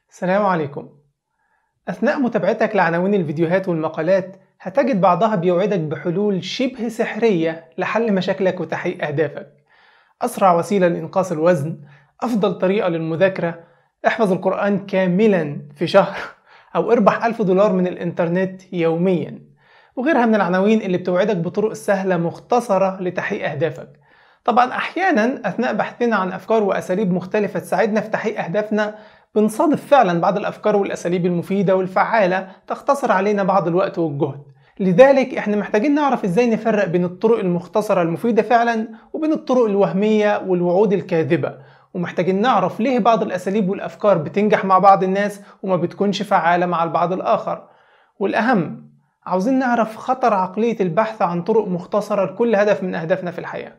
السلام عليكم أثناء متابعتك لعناوين الفيديوهات والمقالات هتجد بعضها بيوعدك بحلول شبه سحرية لحل مشاكلك وتحقيق أهدافك أسرع وسيلة لإنقاص الوزن أفضل طريقة للمذاكرة احفظ القرآن كاملا في شهر أو اربح ألف دولار من الإنترنت يوميا وغيرها من العناوين اللي بتوعدك بطرق سهلة مختصرة لتحقيق أهدافك طبعا أحيانا أثناء بحثنا عن أفكار وأساليب مختلفة تساعدنا في تحقيق أهدافنا بنصادف فعلا بعض الأفكار والأساليب المفيدة والفعالة تختصر علينا بعض الوقت والجهد لذلك احنا محتاجين نعرف ازاي نفرق بين الطرق المختصرة المفيدة فعلا وبين الطرق الوهمية والوعود الكاذبة ومحتاجين نعرف ليه بعض الأساليب والأفكار بتنجح مع بعض الناس وما بتكونش فعالة مع البعض الآخر والأهم عاوزين نعرف خطر عقلية البحث عن طرق مختصرة لكل هدف من أهدافنا في الحياة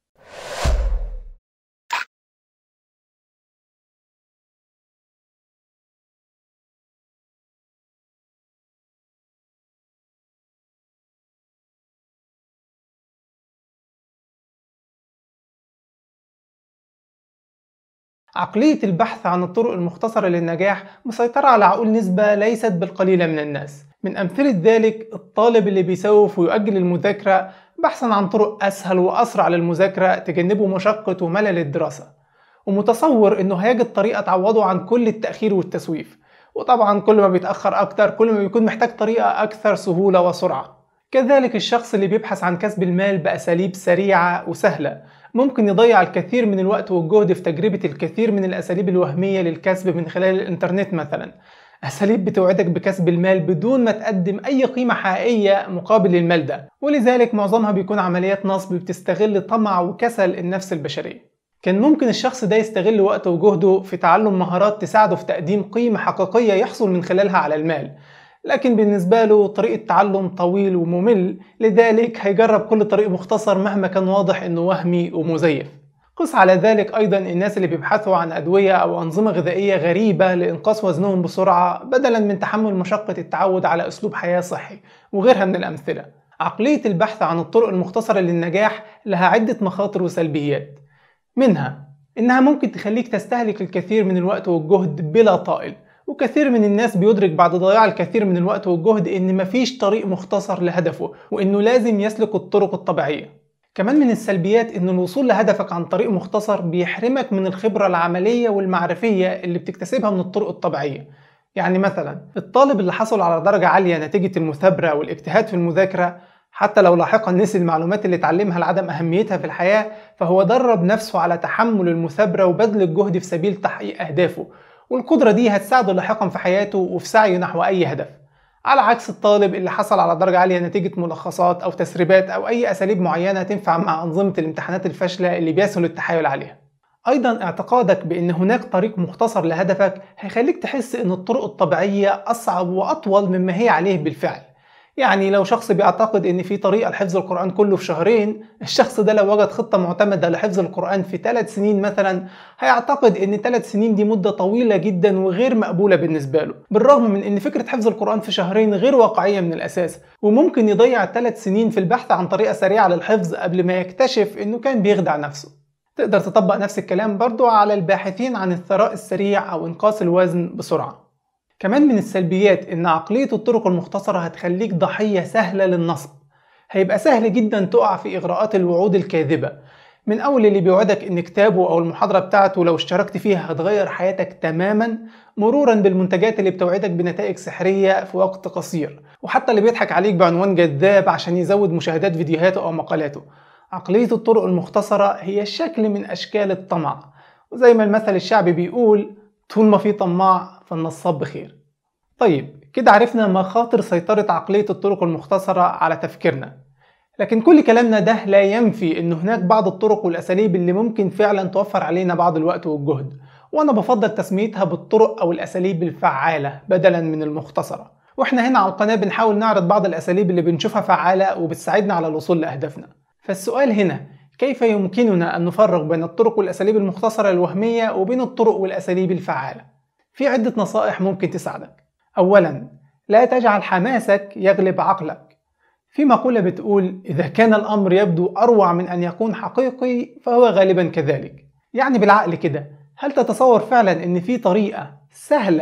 عقلية البحث عن الطرق المختصرة للنجاح مسيطرة على عقول نسبة ليست بالقليلة من الناس من أمثلة ذلك الطالب اللي بيسوف ويؤجل المذاكرة بحثا عن طرق أسهل وأسرع للمذاكرة تجنبه مشقة وملل الدراسة ومتصور إنه هيجد طريقة تعوضه عن كل التأخير والتسويف وطبعا كل ما بيتأخر أكتر كل ما بيكون محتاج طريقة أكثر سهولة وسرعة كذلك الشخص اللي بيبحث عن كسب المال بأساليب سريعة وسهلة ممكن يضيع الكثير من الوقت والجهد في تجربة الكثير من الأساليب الوهمية للكسب من خلال الإنترنت مثلا أساليب بتوعدك بكسب المال بدون ما تقدم أي قيمة حقيقية مقابل المال ده ولذلك معظمها بيكون عمليات نصب بتستغل طمع وكسل النفس البشرية كان ممكن الشخص ده يستغل وقته وجهده في تعلم مهارات تساعده في تقديم قيمة حقيقية يحصل من خلالها على المال لكن بالنسبة له طريقة تعلم طويل وممل لذلك هيجرب كل طريق مختصر مهما كان واضح انه وهمي ومزيف قس على ذلك ايضا الناس اللي بيبحثوا عن ادوية او انظمة غذائية غريبة لانقاص وزنهم بسرعة بدلا من تحمل مشقة التعود على اسلوب حياة صحي وغيرها من الامثلة عقلية البحث عن الطرق المختصرة للنجاح لها عدة مخاطر وسلبيات منها انها ممكن تخليك تستهلك الكثير من الوقت والجهد بلا طائل وكثير من الناس بيدرك بعد ضياع الكثير من الوقت والجهد ان مفيش طريق مختصر لهدفه وانه لازم يسلك الطرق الطبيعية كمان من السلبيات ان الوصول لهدفك عن طريق مختصر بيحرمك من الخبرة العملية والمعرفية اللي بتكتسبها من الطرق الطبيعية يعني مثلا الطالب اللي حصل على درجة عالية نتيجة المثابرة والاجتهاد في المذاكرة حتى لو لاحقا نسي المعلومات اللي اتعلمها لعدم أهميتها في الحياة فهو درب نفسه على تحمل المثابرة وبذل الجهد في سبيل تحقيق أهدافه والقدرة دي هتساعده لاحقا في حياته وفي سعيه نحو أي هدف على عكس الطالب اللي حصل على درجة عالية نتيجة ملخصات أو تسريبات أو أي أساليب معينة تنفع مع أنظمة الامتحانات الفاشلة اللي بيسهل التحايل عليها أيضا اعتقادك بأن هناك طريق مختصر لهدفك هيخليك تحس أن الطرق الطبيعية أصعب وأطول مما هي عليه بالفعل يعني لو شخص بيعتقد ان في طريقه لحفظ القران كله في شهرين الشخص ده لو وجد خطه معتمده لحفظ القران في ثلاث سنين مثلا هيعتقد ان ثلاث سنين دي مده طويله جدا وغير مقبوله بالنسبه له بالرغم من ان فكره حفظ القران في شهرين غير واقعيه من الاساس وممكن يضيع ثلاث سنين في البحث عن طريقه سريعه للحفظ قبل ما يكتشف انه كان بيخدع نفسه تقدر تطبق نفس الكلام برضو على الباحثين عن الثراء السريع او انقاص الوزن بسرعه كمان من السلبيات ان عقلية الطرق المختصرة هتخليك ضحية سهلة للنصب هيبقى سهل جدا تقع في اغراءات الوعود الكاذبة من اول اللي بيوعدك ان كتابه او المحاضرة بتاعته لو اشتركت فيها هتغير حياتك تماما مرورا بالمنتجات اللي بتوعدك بنتائج سحرية في وقت قصير وحتى اللي بيضحك عليك بعنوان جذاب عشان يزود مشاهدات فيديوهاته او مقالاته عقلية الطرق المختصرة هي شكل من اشكال الطمع وزي ما المثل الشعبي بيقول طول ما في طماع فالنصاب بخير طيب كده عرفنا مخاطر سيطرة عقلية الطرق المختصرة على تفكيرنا لكن كل كلامنا ده لا ينفي ان هناك بعض الطرق والاساليب اللي ممكن فعلا توفر علينا بعض الوقت والجهد وانا بفضل تسميتها بالطرق او الاساليب الفعالة بدلا من المختصرة واحنا هنا على القناة بنحاول نعرض بعض الاساليب اللي بنشوفها فعالة وبتساعدنا على الوصول لاهدافنا فالسؤال هنا كيف يمكننا ان نفرق بين الطرق والاساليب المختصرة الوهمية وبين الطرق والاساليب الفعالة في عدة نصائح ممكن تساعدك أولا لا تجعل حماسك يغلب عقلك في مقولة بتقول إذا كان الأمر يبدو أروع من أن يكون حقيقي فهو غالبا كذلك يعني بالعقل كده هل تتصور فعلا أن في طريقة سهلة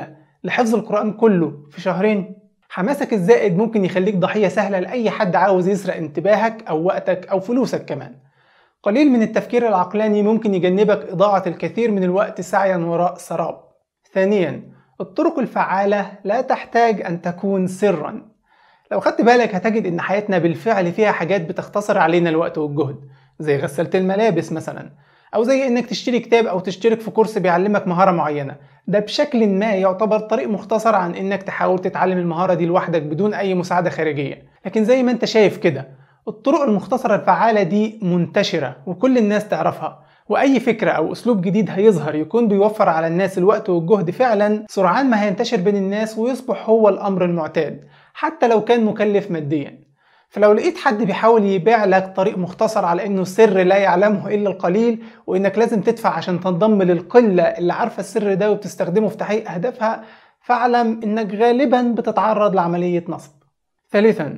لحفظ القرآن كله في شهرين حماسك الزائد ممكن يخليك ضحية سهلة لأي حد عاوز يسرق انتباهك أو وقتك أو فلوسك كمان قليل من التفكير العقلاني ممكن يجنبك إضاعة الكثير من الوقت سعيا وراء سراب ثانيا الطرق الفعالة لا تحتاج أن تكون سرا لو خدت بالك هتجد إن حياتنا بالفعل فيها حاجات بتختصر علينا الوقت والجهد زي غسالة الملابس مثلا أو زي إنك تشتري كتاب أو تشترك في كورس بيعلمك مهارة معينة ده بشكل ما يعتبر طريق مختصر عن إنك تحاول تتعلم المهارة دي لوحدك بدون أي مساعدة خارجية لكن زي ما أنت شايف كده الطرق المختصرة الفعالة دي منتشرة وكل الناس تعرفها وأي فكرة أو أسلوب جديد هيظهر يكون بيوفر على الناس الوقت والجهد فعلا سرعان ما هينتشر بين الناس ويصبح هو الأمر المعتاد حتى لو كان مكلف ماديا فلو لقيت حد بيحاول يبيع لك طريق مختصر على انه سر لا يعلمه الا القليل وانك لازم تدفع عشان تنضم للقله اللي عارفه السر ده وبتستخدمه في تحقيق اهدافها فاعلم انك غالبا بتتعرض لعمليه نصب. ثالثا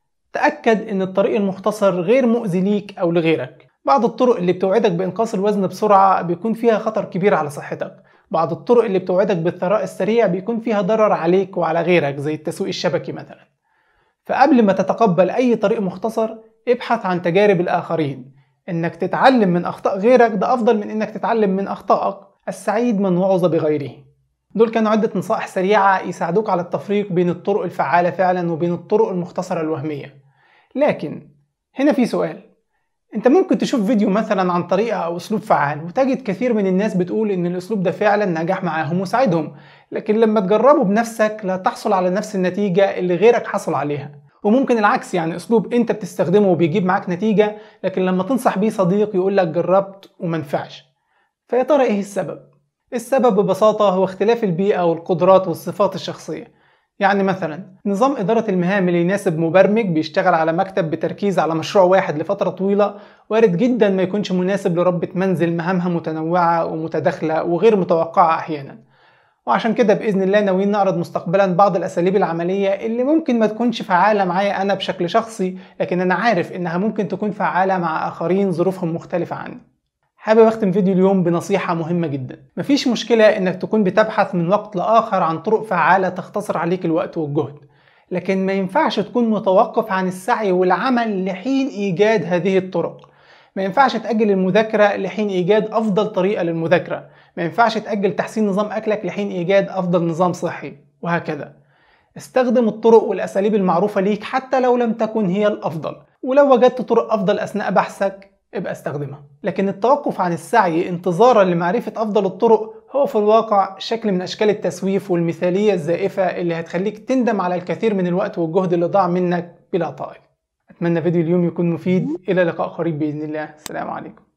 تاكد ان الطريق المختصر غير مؤذي ليك او لغيرك. بعض الطرق اللي بتوعدك بانقاص الوزن بسرعه بيكون فيها خطر كبير على صحتك. بعض الطرق اللي بتوعدك بالثراء السريع بيكون فيها ضرر عليك وعلى غيرك زي التسويق الشبكي مثلا. فقبل ما تتقبل أي طريق مختصر ابحث عن تجارب الآخرين إنك تتعلم من أخطاء غيرك ده أفضل من إنك تتعلم من أخطائك السعيد من وعظ بغيره دول كانوا عدة نصائح سريعة يساعدوك على التفريق بين الطرق الفعالة فعلا وبين الطرق المختصرة الوهمية لكن هنا في سؤال انت ممكن تشوف فيديو مثلا عن طريقة او اسلوب فعال وتجد كثير من الناس بتقول ان الاسلوب ده فعلا نجح معاهم وساعدهم لكن لما تجربه بنفسك لا تحصل على نفس النتيجة اللي غيرك حصل عليها وممكن العكس يعني اسلوب انت بتستخدمه وبيجيب معاك نتيجة لكن لما تنصح بيه صديق يقول لك جربت ومنفعش فيا ترى ايه السبب؟ السبب ببساطة هو اختلاف البيئة والقدرات والصفات الشخصية يعني مثلا نظام إدارة المهام اللي يناسب مبرمج بيشتغل على مكتب بتركيز على مشروع واحد لفترة طويلة وارد جدا ما يكونش مناسب لربة منزل مهامها متنوعة ومتداخلة وغير متوقعة أحيانا وعشان كده بإذن الله ناويين نعرض مستقبلا بعض الأساليب العملية اللي ممكن ما تكونش فعالة معايا أنا بشكل شخصي لكن أنا عارف إنها ممكن تكون فعالة مع آخرين ظروفهم مختلفة عني حابب اختم فيديو اليوم بنصيحة مهمة جدا مفيش مشكلة انك تكون بتبحث من وقت لآخر عن طرق فعالة تختصر عليك الوقت والجهد لكن ما ينفعش تكون متوقف عن السعي والعمل لحين إيجاد هذه الطرق ما ينفعش تأجل المذاكرة لحين إيجاد أفضل طريقة للمذاكرة ما ينفعش تأجل تحسين نظام أكلك لحين إيجاد أفضل نظام صحي وهكذا استخدم الطرق والأساليب المعروفة ليك حتى لو لم تكن هي الأفضل ولو وجدت طرق أفضل أثناء بحثك ابقى استخدمها لكن التوقف عن السعي انتظارا لمعرفة أفضل الطرق هو في الواقع شكل من أشكال التسويف والمثالية الزائفة اللي هتخليك تندم على الكثير من الوقت والجهد اللي ضاع منك بلا طائل أتمنى فيديو اليوم يكون مفيد إلى لقاء قريب بإذن الله السلام عليكم